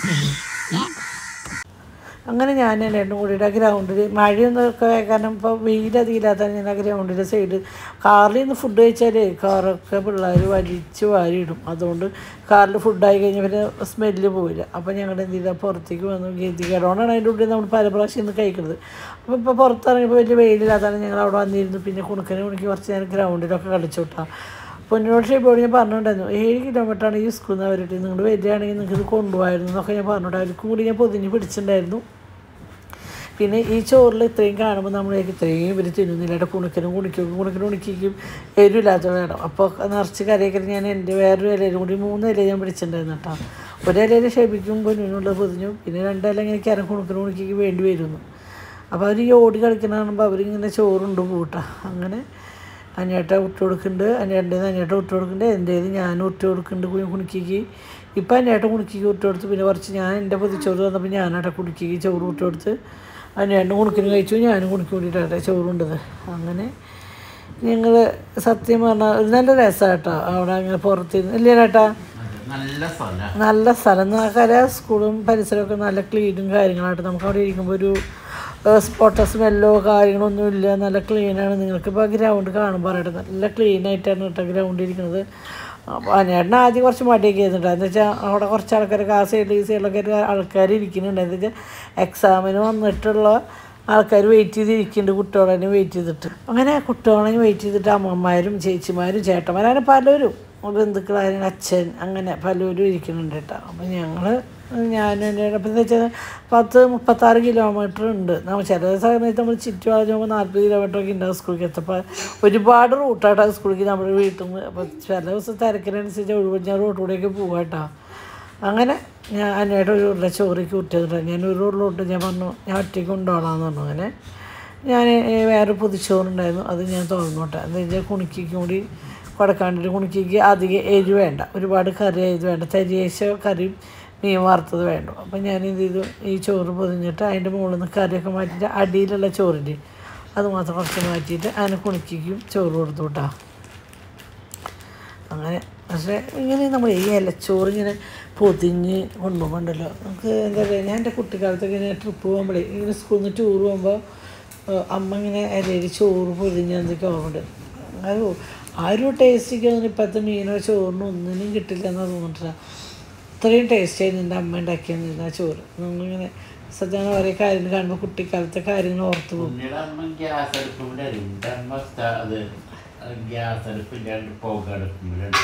അങ്ങനെ ഞാൻ രണ്ടും കൂടിയിട്ട് ആ ഗ്രൗണ്ടിൽ മഴയൊന്നും ഒക്കെ കാരണം ഇപ്പോൾ വെയിലധികമില്ലാത്തതാണ് ഞാൻ ആ ഗ്രൗണ്ടിൻ്റെ സൈഡ് കാറിൽ നിന്ന് ഫുഡ് കഴിച്ചാലേ കാറൊക്കെ പിള്ളേർ വലിച്ച് വാരിയിടും അതുകൊണ്ട് കാറിൽ ഫുഡായി കഴിഞ്ഞാൽ പിന്നെ സ്മെല്ല് പോയില്ല അപ്പോൾ ഞങ്ങൾ എന്ത് ചെയ്താൽ പുറത്തേക്ക് വന്നു ഗതികേടോണ്ടാണ് അതിൻ്റെ ഉള്ളിൽ നമ്മൾ പല പ്രാവശ്യം ഇന്ന് കഴിക്കുന്നത് അപ്പോൾ ഇപ്പോൾ പുറത്തിറങ്ങിയപ്പോൾ വലിയ വെയിലില്ലാത്തതാണ് ഞങ്ങൾ അവിടെ വന്നിരുന്നു പിന്നെ കുണുക്കനെ കുണിക്ക് കുറച്ച് നേരം ഗ്രൗണ്ടിലൊക്കെ കളിച്ചു വിട്ടാൽ പൊന്നോട് ഷേപ്പോട് ഞാൻ പറഞ്ഞിട്ടുണ്ടായിരുന്നു ഏഴ് കിലോമീറ്ററാണ് ഈ സ്കൂളിൽ നിന്ന് അവരുടെ നിങ്ങൾ വരികയാണെങ്കിൽ നിങ്ങൾക്ക് ഇത് കൊണ്ടുപോയിരുന്നു എന്നൊക്കെ ഞാൻ പറഞ്ഞിട്ട് അവർക്കും കൂടി ഞാൻ പൊതിഞ്ഞ് പിടിച്ചിട്ടുണ്ടായിരുന്നു പിന്നെ ഈ ചോറിൽ ഇത്രയും കാണുമ്പോൾ നമ്മളേക്ക് ഇത്രയും ഇവർ തിന്നുന്നില്ല കേട്ടോ കുണിക്കനും കുണിക്കും കുണിക്കനും കുണിക്കും എരിവില്ലാത്ത വേണം അപ്പോൾ നിറച്ച് കറിയൊക്കെ ഞാൻ എൻ്റെ വേറൊരു ഇലയിലും കൂടി മൂന്ന് ഇല ഞാൻ പിടിച്ചിട്ടുണ്ടായിരുന്നു കേട്ടോ ഒരു ഇലയിൽ ക്ഷേപിക്കും പൊന്നിനുള്ള പൊതിഞ്ഞു പിന്നെ രണ്ടില ഇങ്ങനെ കരം കുണുക്കനും കുണിക്കും വേണ്ടി വരുന്നു അപ്പോൾ അവർ ഈ ഓടി കളിക്കുന്ന കാണുമ്പോൾ അവരിങ്ങനെ ചോറുണ്ട് കൂട്ടാ അങ്ങനെ അനിയേട്ട വിട്ട് കൊടുക്കുന്നുണ്ട് അനിയേട്ടൻ്റെ അനിയേട്ട വിട്ട് കൊടുക്കുന്നുണ്ട് എൻ്റേത് ഞാൻ വിട്ട് കൊടുക്കുന്നുണ്ട് കുഞ്ഞു കുണിക്കിക്ക് ഇപ്പം അനിയേട്ടൻ കുണിക്കിക്ക് വിട്ട് കൊടുത്ത് പിന്നെ കുറച്ച് ഞാൻ എൻ്റെ പൊതിച്ചോറ് തന്നപ്പോൾ ഞാനാട്ട കുണിക്കിക്ക് ചോറ് വിട്ട് കൊടുത്ത് അനിയേട്ടൻ കുണിക്കിന് കഴിച്ചു ഞാനും കുണിക്ക് കൂടിയിട്ടാട്ടെ ചോറുണ്ടത് അങ്ങനെ ഞങ്ങൾ സത്യം പറഞ്ഞാൽ ഒരു നല്ല രസമാണ് കേട്ടോ അവിടെ അങ്ങനെ പുറത്തിരുന്ന് ഇല്ലേ ചേട്ടാ നല്ല സ്ഥലം നല്ല സ്ഥലം നോക്കാല സ്കൂളും പരിസരമൊക്കെ നല്ല ക്ലീനും കാര്യങ്ങളായിട്ട് നമുക്ക് അവിടെ ഇരിക്കുമ്പോൾ ഒരു സ്പോട്ട സ്മെല്ലോ കാര്യങ്ങളോ ഒന്നും ഇല്ല നല്ല ക്ലീനാണ് നിങ്ങൾക്കിപ്പോൾ ഗ്രൗണ്ട് കാണുമ്പോൾ പറയട്ടെ നല്ല ക്ലീൻ ആയിട്ടാണ് കേട്ടോ ഗ്രൗണ്ട് ഇരിക്കുന്നത് അപ്പോൾ അനേട്ടൻ ആദ്യം കുറച്ച് മടിയൊക്കെ ആയിരുന്നുണ്ട് എന്താ വെച്ചാൽ അവിടെ കുറച്ച് ആൾക്കാരൊക്കെ ആ സൈഡിൽ ഈ സൈഡിലൊക്കെ ആൾക്കാർ ഇരിക്കുന്നുണ്ട് എന്താ വെച്ചാൽ എക്സാമിന് വന്നിട്ടുള്ള ആൾക്കാർ വെയിറ്റ് ചെയ്തിരിക്കുന്നുണ്ട് കുട്ടികളെ വെയിറ്റ് ചെയ്തിട്ട് അങ്ങനെ കുട്ടികളെ വെയിറ്റ് ചെയ്തിട്ട് അമ്മമാരും ചേച്ചിമാരും ചേട്ടന്മാരും അങ്ങനെ പലരും ബന്ധുക്കളായാലും അച്ഛൻ അങ്ങനെ പലരും ഇരിക്കുന്നുണ്ട് കേട്ടോ അപ്പം ഞങ്ങൾ ഞാനും എൻ്റെ അപ്പം എന്താ വെച്ചാൽ പത്ത് മുപ്പത്താറ് കിലോമീറ്റർ ഉണ്ട് നമ്മൾ ചില സമയത്ത് നമ്മൾ ചുറ്റുപാട് നോക്കുമ്പോൾ നാൽപ്പത് കിലോമീറ്റർ ഒക്കെ ഉണ്ടാവും സ്കൂളിലേക്ക് എത്തപ്പോൾ ഒരുപാട് റൂട്ടായിട്ടാണ് സ്കൂളിലേക്ക് നമ്മുടെ വീട്ടിൽ നിന്ന് അപ്പോൾ ചില ദിവസം തിരക്കിനനുസരിച്ച് ഒഴിവ് ഞാൻ റോട്ടിലൂടെയൊക്കെ പോകാം കേട്ടോ അങ്ങനെ ഞാൻ അന്നേട്ട് ഒരു ഉരുള ചോറിക്ക് വിട്ടത് ഞാൻ ഒരു ഉരുളോട്ട് ഞാൻ പറഞ്ഞു ഞാൻ ഒറ്റയ്ക്ക് കൊണ്ടുപോകണമെന്ന് പറഞ്ഞു അങ്ങനെ ഞാൻ വേറെ പൊതിച്ചോറുണ്ടായിരുന്നു അത് ഞാൻ തുറന്നോട്ടെ എന്താ വെച്ചാൽ കുണിക്കിക്കും കൂടി കൊടക്കാണ്ടിട്ട് കുണിക്കിക്ക് അധികം എരിവ് വേണ്ട ഒരുപാട് കറി ഇത് വേണ്ട തരിയേശ കറിയും മീൻ വറുത്തത് വേണ്ട അപ്പം ഞാൻ എന്ത് ചെയ്തു ഈ ചോറ് പൊതിഞ്ഞിട്ട് അതിൻ്റെ മുകളിൽ നിന്ന് കറിയൊക്കെ മാറ്റിയിട്ട് അടിയിലുള്ള ചോറിൻ്റെ അത് മാത്രം കുറച്ച് മാറ്റിയിട്ട് അതിനെ കുണിക്കിക്കും ചോറ് കൊടുത്തു കേട്ടോ അങ്ങനെ പക്ഷേ ഇങ്ങനെ നമ്മൾ ഈ ഇലച്ചോറ് ഇങ്ങനെ പൊതിഞ്ഞ് കൊണ്ടുപോകണ്ടല്ലോ നമുക്ക് എന്താ പറയുക ഞാൻ എൻ്റെ കുട്ടിക്കാലത്തൊക്കെ ഇങ്ങനെ ട്രിപ്പ് പോകുമ്പോഴേ ഇങ്ങനെ സ്കൂളിൽ നിന്ന് ടൂർ പോകുമ്പോൾ ഏഹ് അമ്മ ഇങ്ങനെ ഇലയിൽ ചോറ് പൊതിഞ്ഞ് എന്തൊക്കെ ഓർമ്മയുണ്ട് അത് ആ ഒരു ടേസ്റ്റൊക്കെ ഒന്നും ഇപ്പോഴത്തെ മീനോ ചോറിനോ ഒന്നിനും കിട്ടില്ല എന്നാ തോന്നിട്ടില്ല അത്രയും ടേസ്റ്റ് ആയിരുന്നു എൻ്റെ അമ്മ ഉണ്ടാക്കിയെന്നിരുന്ന ആ ചോറ് നമ്മളിങ്ങനെ സത്യം ഓരോ കാര്യങ്ങൾ കാണുമ്പോൾ കുട്ടിക്കാലത്തെ കാര്യങ്ങൾ ഓർത്ത് പോകും ഉണ്ണിയുടെ അമ്മ ഗ്യാസ് അടുപ്പിന്റെ എൻ്റെ അമ്മ സ്ഥ- അത് ഗ്യാസ് അടുപ്പില്ലാണ്ട് പോകടുപ്പില്ലാണ്ട്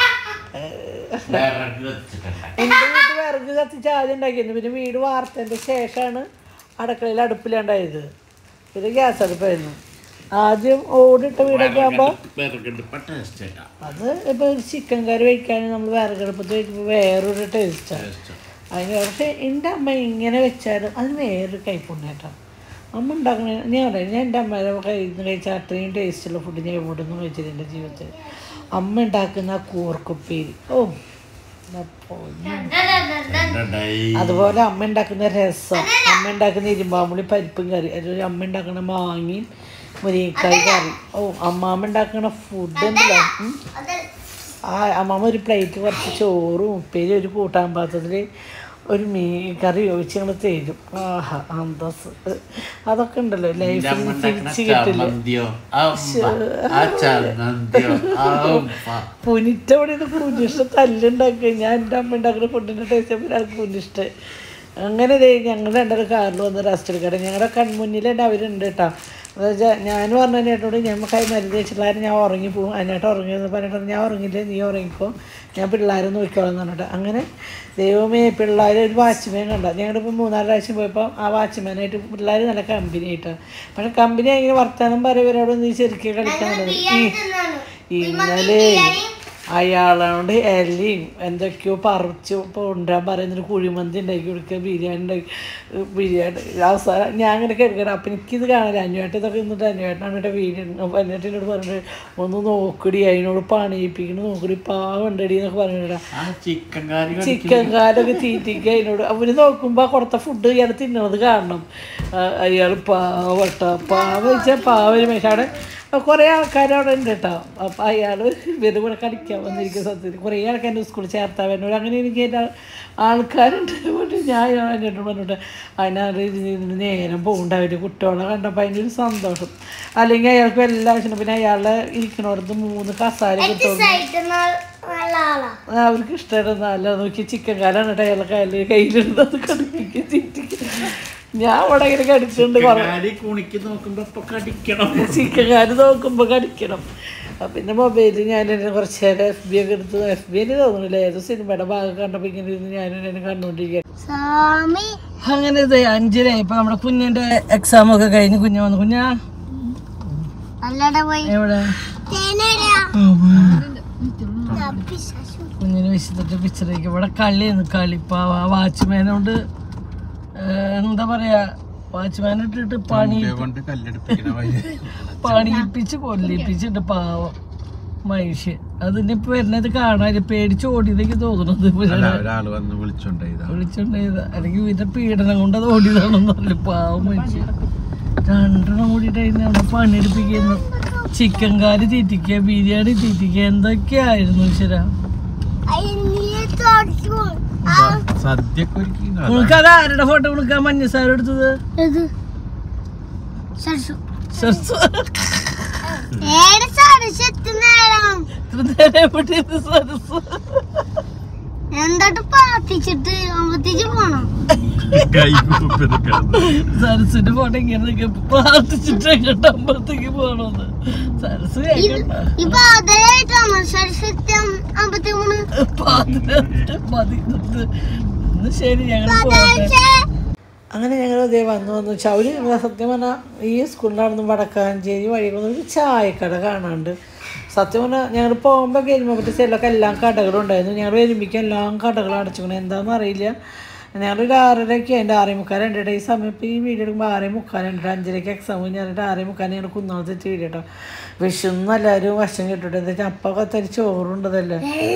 വിറക് വെച്ചിട്ടുണ്ട് എൻ്റെ വീട്ടിൽ വിറക് കത്തിച്ച് ആദ്യം ഉണ്ടാക്കിയിരുന്നു പിന്നെ വീട് വാർത്തതിൻ്റെ ശേഷമാണ് അടുക്കളയിൽ അടുപ്പിലുണ്ടായത് ഇത് ഗ്യാസ് അടുപ്പായിരുന്നു ആദ്യം ഓടിട്ട വീടൊക്കെ ആകുമ്പോൾ വിറകടുപ്പ ടേസ്റ്റ് ആയിട്ടാ അത് ഇപ്പോൾ ഒരു ചിക്കൻ കറി വയ്ക്കാൻ നമ്മൾ വിറകടുപ്പത്ത് വയ്ക്കുമ്പോൾ വേറൊരു ടേസ്റ്റാണ് അതിന് പക്ഷേ എൻ്റെ അമ്മ ഇങ്ങനെ വെച്ചാലും അതിന് വേറൊരു കൈപ്പുണ്യം കേട്ടോ അമ്മ ഉണ്ടാക്കണ ഞാൻ പറയാം ഞാൻ എൻ്റെ അമ്മയുടെ കയ്യിൽ നിന്ന് കഴിച്ചാൽ അത്രയും ടേസ്റ്റുള്ള ഫുഡ് ഞാൻ എവിടെ നിന്നും കഴിച്ചില്ല എൻ്റെ ജീവിതത്തിൽ അമ്മ ഉണ്ടാക്കുന്ന ആ കൂർക്കുപ്പേരി ഓ എൻ്റെ പൊന്നേ. അതുപോലെ അമ്മ ഉണ്ടാക്കുന്ന രസം അമ്മ ഉണ്ടാക്കുന്ന ഇരുമ്പാമ്പുളി പരിപ്പും കറി അതുപോലെ അമ്മ ഉണ്ടാക്കുന്ന മാങ്ങയും മുരിങ്ങക്കായ് കറി ഓ അമ്മാമ്മ ഉണ്ടാക്കുന്ന ഫുഡ് ഉണ്ടല്ലോ ഉം. ആ അമ്മാമ്മ ഒരു പ്ലേറ്റ് കുറച്ച് ചോറും ഉപ്പേരി ഒരു കൂട്ടാൻ പാത്രത്തിൽ ഒരു മീൻ കറി ഒഴിച്ച് ഞങ്ങൾ തരും ആഹാ അന്തസ് അതൊക്കെ ഉണ്ടല്ലോ ലൈഫിൽ നിന്ന് തിരിച്ച് കിട്ടില്ല ചമ്മന്തിയോ ആ ഉമ്മ, ആ ചമ്മന്തിയോ ആ ഉമ്മ. പുനിറ്റ അവിടെ നിന്ന് പുനിഷ്ട തല്ലുണ്ടാക്കുക ഞാൻ എൻ്റെ അമ്മ ഉണ്ടാക്കുന്ന ഫുഡിൻ്റെ ടേസ്റ്റ് ഒരാൾക്ക് പുനിഷ്ട അങ്ങനെ ദേ ഞങ്ങൾ രണ്ടൊരു കാറിൽ വന്ന് റെസ്റ്റ് എടുക്കട്ടെ ഞങ്ങളുടെ കൺമുന്നിൽ തന്നെ അവരുണ്ട് കേട്ടോ എന്ന് വെച്ചാൽ ഞാൻ പറഞ്ഞു ചേട്ടനോട് ഞമ്മക്കായി മരുന്ന് വെച്ചിട്ടുള്ള ഞാൻ ഉറങ്ങിപ്പോവും അതിനായിട്ട് ഉറങ്ങിയെന്ന് പറഞ്ഞിട്ട് ഞാൻ ഉറങ്ങില്ല നീ ഉറങ്ങിക്കോ ഞാൻ പിള്ളേരെ നോക്കിക്കോളാം എന്ന് പറഞ്ഞിട്ട് അങ്ങനെ ദൈവമേ പിള്ളേർ ഒരു വാച്ച്മാൻ കണ്ട ഞങ്ങളിപ്പോൾ മൂന്നാല് പ്രാവശ്യം പോയപ്പോൾ ആ വാച്ച്മാനായിട്ട് പിള്ളേർ നല്ല കമ്പനി ആയിട്ടാണ് പക്ഷെ കമ്പനി ഇങ്ങനെ വർത്തമാനം പറയുന്നവരോട് നീ ശരിക്കും കളിക്കാൻ ഈ ഇന്നലെ അയാളോട് എലിയും എന്തൊക്കെയോ പറിച്ച് കൊണ്ടുവരാൻ പറയുന്നൊരു കുഴിമന്തി ഉണ്ടാക്കി കൊടുക്കുക ബിരിയാണി ഉണ്ടാക്കി ബിരിയാണി അവസാനം ഞാൻ അങ്ങനെ കേൾക്കണം അപ്പം എനിക്കിത് കാണാൻ അഞ്ഞുവേട്ട ഇതൊക്കെ നിന്നിട്ട് അഞ്ഞുവേട്ടനാണ് കേട്ടോ വീഡിയോ എന്നിട്ട് എന്നോട് പറഞ്ഞിട്ട് ഒന്ന് നോക്കടി അതിനോട് പണിയിപ്പിക്കണം നോക്കടി പാവണ്ടടി എന്നൊക്കെ പറഞ്ഞിട്ടാ ആ ചിക്കൻ കറി ചിക്കൻ കാലൊക്കെ തീറ്റിക്കുക അതിനോട് അവര് നോക്കുമ്പോൾ കൊടുത്ത ഫുഡ് ഇയാൾ തിന്നണത് കാണണം അയാൾ പാവട്ട പാവ വെച്ചാൽ പാവ പക്ഷെ അവിടെ കുറേ ആൾക്കാർ അവിടെ ഉണ്ട് കേട്ടോ അപ്പം അയാൾ ഇവര് കൂടെ കളിക്കാൻ വന്നിരിക്കുന്ന സത്യത്തിൽ കുറേ ആൾക്കാർ സ്കൂളിൽ ചേർത്താൻ വരുന്നവർ അങ്ങനെ എനിക്ക് എൻ്റെ ആൾക്കാരുണ്ട് കൊണ്ട് ഞാൻ എന്നോട് പറഞ്ഞിട്ട് അതിനകത്ത് ഇരുന്ന് നേരം പോകണ്ട അവർ കുട്ടികളെ കണ്ടപ്പോൾ അതിൻ്റെ ഒരു സന്തോഷം അല്ലെങ്കിൽ അയാൾക്ക് എല്ലാ ആവശ്യം പിന്നെ അയാളെ ഇരിക്കണോടത്ത് മൂന്ന് കസാര കിട്ടും നല്ല ആളാ അവർക്ക് ഇഷ്ടമായിരുന്നു നല്ല നോക്കി ചിക്കൻ കാലാണ് കേട്ടോ അയാളെ കയ്യിൽ കയ്യിലിരുന്നത് കടിപ്പിക്കുക ചിറ്റിക്ക് ഞാൻ അവിടെ ഇങ്ങനെ കടിച്ചിട്ടുണ്ട് കുറേ കറി കുണിക്ക് നോക്കുമ്പോ ഇപ്പൊ കടിക്കണം ചിക്കൻ കാര് നോക്കുമ്പോൾ കടിക്കണം അപ്പൊ പിന്നെ മൊബൈലിൽ ഞാൻ എന്നെ കുറച്ച് നേരം എഫ് ബി ഒക്കെ എടുത്ത് എഫ് ബി എനിക്ക് തോന്നുന്നില്ല ഏതോ സിനിമയുടെ ഭാഗം കണ്ടപ്പോൾ ഇങ്ങനെ ഇരുന്ന് ഞാൻ എന്നെ കണ്ടുകൊണ്ടിരിക്കുക സ്വാമി അങ്ങനെ ഇത് അഞ്ചിലായി ഇപ്പൊ നമ്മുടെ കുഞ്ഞിന്റെ എക്സാം ഒക്കെ കഴിഞ്ഞ് കുഞ്ഞ് വന്നു കുഞ്ഞാ അല്ലടെ പോയി എവിടെ തേനടാ കുഞ്ഞിന് വിശന്നിട്ട് പിക്ചറേക്ക് ഇവിടെ കളിയാണ് കളിപ്പാവ ആ വാച്ച്മാനോട് എന്താ പറയാ വാച്ച്മാൻ ഇട്ടിട്ട് പണി കൊണ്ട് കല്ലെടുപ്പിക്കണ വഴി പണിയിപ്പിച്ച് കൊല്ലിപ്പിച്ചിട്ട് പാവം മനുഷ്യൻ അതിന്റെ ഇപ്പൊ വരുന്നത് കാണാൻ പേടിച്ച് ഓടിയതൊക്കെ തോന്നുന്നത് അല്ല ഒരാള് വന്ന് വിളിച്ചോണ്ടായതാ വിളിച്ചുണ്ടായത് അല്ലെങ്കിൽ ഇവരുടെ പീഡനം കൊണ്ട് അത് ഓടിയതാണെന്ന് പറഞ്ഞു പാവം മനുഷ്യൻ രണ്ടെണ്ണം കൂടിയിട്ട് അവിടെ പണിയെടുപ്പിക്കുന്നു ചിക്കൻ കാരി തീറ്റിക്കുക ബിരിയാണി തീറ്റിക്കുക എന്തൊക്കെയായിരുന്നു ഈശ്വര സദ്യക്ക് ഒരുക്കി നിങ്ങൾക്ക് അത് ആരുടെ ഫോട്ടോ വിളിക്കാൻ മഞ്ഞസാര എടുത്തത് ഇത് സരസു സർസ്. ഏടെ സരസു എത്ര നേരം ഇത്ര നേരം എവിടെ ഇരുന്ന് സർസ്? എന്നിട്ട് പാത്തിച്ചിട്ട് അമ്പത്തേക്ക് പോണം കൈ കൂപ്പിയെടുക്കണം സരസിന്റെ ഫോട്ടോ ഇങ്ങനെ നിൽക്കുക പ്രാർത്ഥിച്ചിട്ട് എങ്ങോട്ട് അമ്പലത്തേക്ക് പോകണമെന്ന് സരസ് കേൾക്കണ്ട ഈ പാതയായിട്ടാണ് സരസു അമ്പത്തി മൂന്ന് പാതിരാത്രി മതി നിർത്ത്. ഇന്ന് ശരി ഞങ്ങൾ പോകട്ടെ അങ്ങനെ ഞങ്ങൾ അതേ വന്നു വന്നു വെച്ചാൽ അവർ ഞങ്ങൾ സത്യം പറഞ്ഞാൽ ഈ സ്കൂളിലാണെന്നും വടക്കാഞ്ചേരി വഴികളൊന്നും ഒരു ചായക്കട കാണാണ്ട് സത്യം പറഞ്ഞാൽ ഞങ്ങൾ പോകുമ്പോൾ കരിമ്പറ്റി സൈഡിലൊക്കെ എല്ലാം കടകളും ഉണ്ടായിരുന്നു ഞങ്ങൾ വരുമ്പോഴേക്കും എല്ലാം കടകളും അടച്ചിക്കണം എന്താണെന്ന് അറിയില്ല ഞങ്ങളൊരു ആറരയ്ക്ക് അതിൻ്റെ ആറേ മുക്കാൽ ഉണ്ട് ഈ സമയം ഇപ്പോൾ ഈ വീഡിയോ എടുക്കുമ്പോൾ ആറേ മുക്കാലുണ്ട് അഞ്ചരയ്ക്ക് എക്സാം കഴിഞ്ഞിട്ട് ആറേ മുക്കാൽ ഞങ്ങൾ കുന്നാളത്തെത്തി വീഡിയോ കേട്ടോ വിഷുന്ന് എല്ലാവരും വശം കിട്ടിട്ട് എന്താ വെച്ചാൽ അപ്പൊക്കെ തരി ചോറുണ്ടതല്ലേ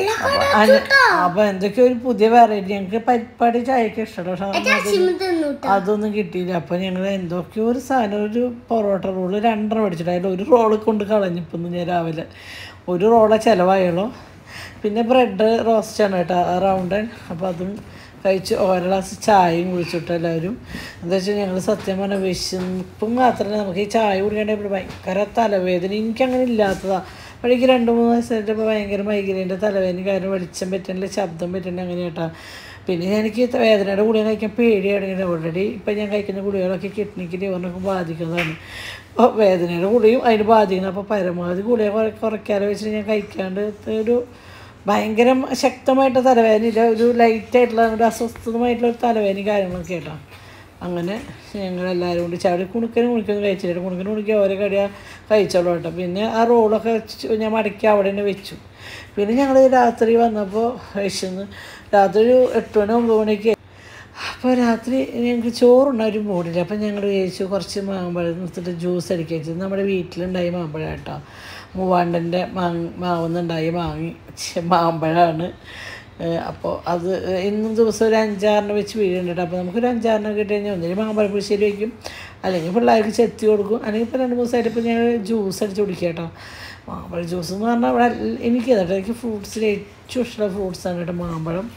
അപ്പോൾ അപ്പോൾ എന്തൊക്കെയോ ഒരു പുതിയ വെറൈറ്റി ഞങ്ങൾക്ക് പരിപ്പാടി ചായക്ക് ഇഷ്ടമാണ് പക്ഷെ അത് അതൊന്നും കിട്ടിയില്ല അപ്പോൾ ഞങ്ങൾ എന്തൊക്കെയോ ഒരു സാധനം ഒരു പൊറോട്ട റോള് രണ്ടെണ്ണം മേടിച്ചിട്ട് അതിൽ ഒരു റോള് കൊണ്ട് കളഞ്ഞിപ്പോൾ ഞാൻ രാവിലെ ഒരു റോളെ ചിലവായുള്ളൂ പിന്നെ ബ്രെഡ് റോസ്റ്റാണ് കേട്ടോ റൗണ്ടൻ അപ്പോൾ അതും കഴിച്ച് ഓരോ ഗ്ലാസ് ചായയും കുടിച്ചിട്ട് എല്ലാവരും എന്താ വെച്ചാൽ ഞങ്ങൾ സത്യം പറഞ്ഞാൽ വിശപ്പും മാത്രമല്ല നമുക്ക് ഈ ചായ കുടിക്കേണ്ട ഭയങ്കര തലവേദന എനിക്കങ്ങനെ ഇല്ലാത്തതാണ് അപ്പോൾ എനിക്ക് രണ്ട് മൂന്ന് വയസ്സായിട്ട് ഇപ്പോൾ ഭയങ്കര മൈഗ്രൈൻ്റെ തലവേദന കാരണം വെളിച്ചം പറ്റുന്നില്ല ശബ്ദം പറ്റുന്നില്ല അങ്ങനെ കേട്ടോ പിന്നെ എനിക്ക് ഈ വേദനയുടെ ഗുളിക കഴിക്കാൻ പേടിയാണ് ഓൾറെഡി ഇപ്പം ഞാൻ കഴിക്കുന്ന ഗുളികളൊക്കെ കിഡ്നിക്ക് ലിവറിനൊക്കെ ബാധിക്കുന്നതാണ് അപ്പോൾ വേദനയുടെ ഗുളിയും അതിന് ബാധിക്കണം അപ്പോൾ പരമാവധി ഗുളിക കുറ കുറയ്ക്കാതെ വെച്ചിട്ട് ഞാൻ കഴിക്കാണ്ട് ഒരു ഭയങ്കര ശക്തമായിട്ട് തലവേദന ഇല്ല ഒരു ലൈറ്റായിട്ടുള്ള ഒരു അസ്വസ്ഥമായിട്ടുള്ള ഒരു തലവേദന കാര്യങ്ങളൊക്കെ കേട്ടോ അങ്ങനെ ഞങ്ങളെല്ലാവരും കൂടി ചാടി കുണുക്കനും കുണിക്കൊന്നും കഴിച്ചില്ല കുണുക്കനും കുണിക്കുക ഓരോ കടിയാ കഴിച്ചോളൂ കേട്ടോ പിന്നെ ആ റോളൊക്കെ വെച്ച് ഞാൻ മടക്കി അവിടെ തന്നെ വെച്ചു പിന്നെ ഞങ്ങൾ രാത്രി വന്നപ്പോൾ വിശന്ന് രാത്രി ഒരു എട്ട് മണി ഒമ്പത് മണിക്ക് അപ്പോൾ രാത്രി ഞങ്ങൾക്ക് ചോറുണ്ട ഒരു മൂടില്ല അപ്പം ഞങ്ങൾ വിചാരിച്ചു കുറച്ച് മാമ്പഴം നിർത്തിട്ട് ജ്യൂസ് അടിക്കുക വെച്ചത് നമ്മുടെ വീട്ടിലുണ്ടായ മാമ്പഴം കേട്ടോ മൂവാണ്ടൻ്റെ മാങ്ങ മാവുന്നുണ്ടായി മാങ്ങി ഛെ, മാമ്പഴമാണ് അപ്പോൾ അത് ഇന്നും ദിവസം ഒരു അഞ്ചാറിന് വെച്ച് വീഴുന്നുണ്ട് അപ്പോൾ നമുക്കൊരു അഞ്ചാറിന് കിട്ടി കഴിഞ്ഞാൽ ഒന്നിനും മാമ്പഴ പുളിശ്ശേരി വയ്ക്കും അല്ലെങ്കിൽ പിള്ളേർക്ക് ചെത്തി കൊടുക്കും അല്ലെങ്കിൽ ഇപ്പോൾ രണ്ട് മൂന്ന് ദിവസമായിട്ട് ഇപ്പോൾ ഞങ്ങൾ ജ്യൂസ് അടിച്ച് കുടിക്കുക കേട്ടോ മാമ്പഴ ജ്യൂസ് എന്ന് പറഞ്ഞാൽ ഇവിടെ എനിക്ക് കേട്ടോ എനിക്ക് ഫ്രൂട്ട്സിൽ ഏറ്റവും ഇഷ്ടമുള്ള ഫ്രൂട്ട്സാണ് കേട്ടോ മാമ്പഴം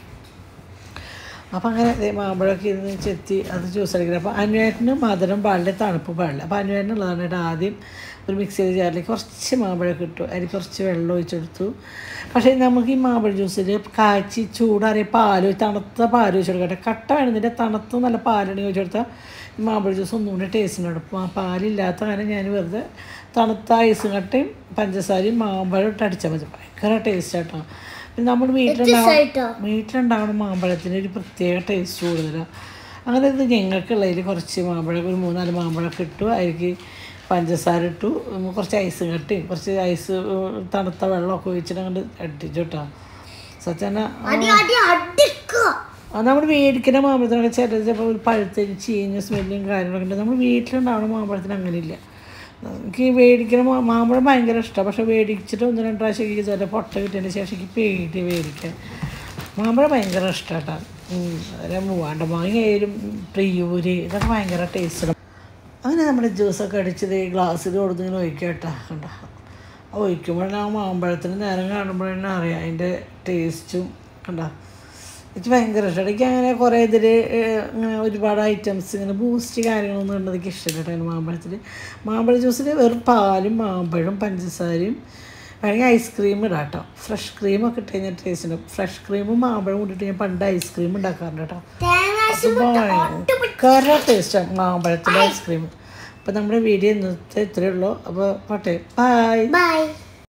അപ്പോൾ അങ്ങനെ ദേ മാമ്പഴമൊക്കെ ഇരുന്ന് ചെത്തി അത് ജ്യൂസ് അടിക്കുന്നത് അപ്പോൾ അനുവേട്ടന് മധുരം പാടില്ല തണുപ്പ് പാടില്ല അപ്പോൾ അനുവേട്ടനുള്ളതാണ് കേട്ടോ ആദ്യം ഒരു മിക്സിയിൽ ജാറിലേക്ക് കുറച്ച് മാമ്പഴമൊക്കെ ഇട്ടു അതിൽ കുറച്ച് വെള്ളം ഒഴിച്ചെടുത്തു പക്ഷേ നമുക്ക് ഈ മാമ്പഴ ജ്യൂസിൽ കാച്ചി ചൂടാറിയ പാൽ തണുത്ത പാൽ ഒഴിച്ച് കൊടുക്കട്ടെ കട്ട വേണമെന്നില്ല തണുത്ത നല്ല പാലുണ്ടെങ്കിൽ ഒഴിച്ച് കൊടുത്താൽ ഈ മാമ്പഴ ജ്യൂസ് ഒന്നുകൂടി ടേസ്റ്റിനോട് ആ പാലില്ലാത്ത കാരണം ഞാൻ വെറുതെ തണുത്ത ഐസും കട്ടയും പഞ്ചസാരയും മാമ്പഴം ഇട്ട് അടിച്ചാൽ മതി ഭയങ്കര ടേസ്റ്റ് ആട്ടോ പിന്നെ നമ്മൾ വീട്ടിലുണ്ടാവും വീട്ടിലുണ്ടാവുന്ന മാമ്പഴത്തിന് ഒരു പ്രത്യേക ടേസ്റ്റ് കൂടുതലാണ് അങ്ങനെ ഇത് ഞങ്ങൾക്കുള്ളതിൽ കുറച്ച് മാമ്പഴം ഒരു മൂന്നാല് മാമ്പഴമൊക്കെ ഇട്ടു അതിലേക്ക് പഞ്ചസാര ഇട്ടു ഉം, കുറച്ച് ഐസ് കട്ടിയും കുറച്ച് ഐസ് ഉം, തണുത്ത വെള്ളമൊക്കെ ഒഴിച്ചിട്ട് അങ്ങോട്ട് അടിച്ചു കേട്ടോ സത്യം പറഞ്ഞാൽ അടി അടിക്കുക അത് നമ്മൾ മേടിക്കുന്ന മാമ്പഴത്തിനൊക്കെ ചില ചിലപ്പോൾ ഒരു പഴുത്തരി ചീഞ്ഞ സ്മെല്ലും കാര്യങ്ങളൊക്കെ ഉണ്ട് നമ്മൾ വീട്ടിലുണ്ടാവുന്ന മാമ്പഴത്തിന് അങ്ങനെയില്ല എനിക്ക് മേടിക്കുന്ന മാ- മാമ്പഴം ഭയങ്കര ഇഷ്ടമാണ് പക്ഷേ മേടിച്ചിട്ട് ഒന്ന് രണ്ട് പ്രാവശ്യം എനിക്ക് ചില പൊട്ട കിട്ടിയതിന് ശേഷം എനിക്ക് പേടി മേടിക്കാൻ മാമ്പഴം ഭയങ്കര ഇഷ്ടമായിട്ടാണ് അതായത് മൂവാണ്ട മാങ്ങയായാലും പ്രിയൂര് ഇതൊക്കെ ഭയങ്കര ടേസ്റ്റാണ് അങ്ങനെ നമ്മുടെ ജ്യൂസൊക്കെ അടിച്ചത് ഈ ഗ്ലാസ്സിൽ കൊടുത്തിങ്ങനെ ഒഴിക്കുക കേട്ടോ കണ്ടോ ഒഴിക്കുമ്പോഴാണ് ആ മാമ്പഴത്തിന് നേരം കാണുമ്പോഴാണ് അറിയാം അതിൻ്റെ ടേസ്റ്റും കണ്ടോ എനിക്ക് ഭയങ്കര ഇഷ്ടമാണ് എനിക്ക് അങ്ങനെ കുറേ ഇതിൽ ഇങ്ങനെ ഒരുപാട് ഐറ്റംസ് ഇങ്ങനെ ബൂസ്റ്റ് കാര്യങ്ങളൊന്നും ഉണ്ട് എനിക്ക് ഇഷ്ടമില്ല കേട്ടോ മാമ്പഴത്തിൽ മാമ്പഴ ജ്യൂസിൽ വെറും പാലും മാമ്പഴം പഞ്ചസാരയും വേണമെങ്കിൽ ഐസ്ക്രീം ഇടാം കേട്ടോ ഫ്രഷ് ക്രീമൊക്കെ ഇട്ട് കഴിഞ്ഞാൽ ടേസ്റ്റ് ഉണ്ട് ഫ്രഷ് ക്രീമും മാമ്പഴം കൂട്ടിയിട്ട് ഞാൻ പണ്ട് ഐസ്ക്രീം ഉണ്ടാക്കാറുണ്ട് കേട്ടോ തേങ്ങ ഭയങ്കര ടേസ്റ്റാണ് മാമ്പഴത്തിൻ്റെ ഐസ്ക്രീം അപ്പോൾ നമ്മുടെ വീഡിയോ ഇന്നത്തെ ഇത്രയേ ഉള്ളൂ അപ്പോൾ പോട്ടെ ബൈ ബൈ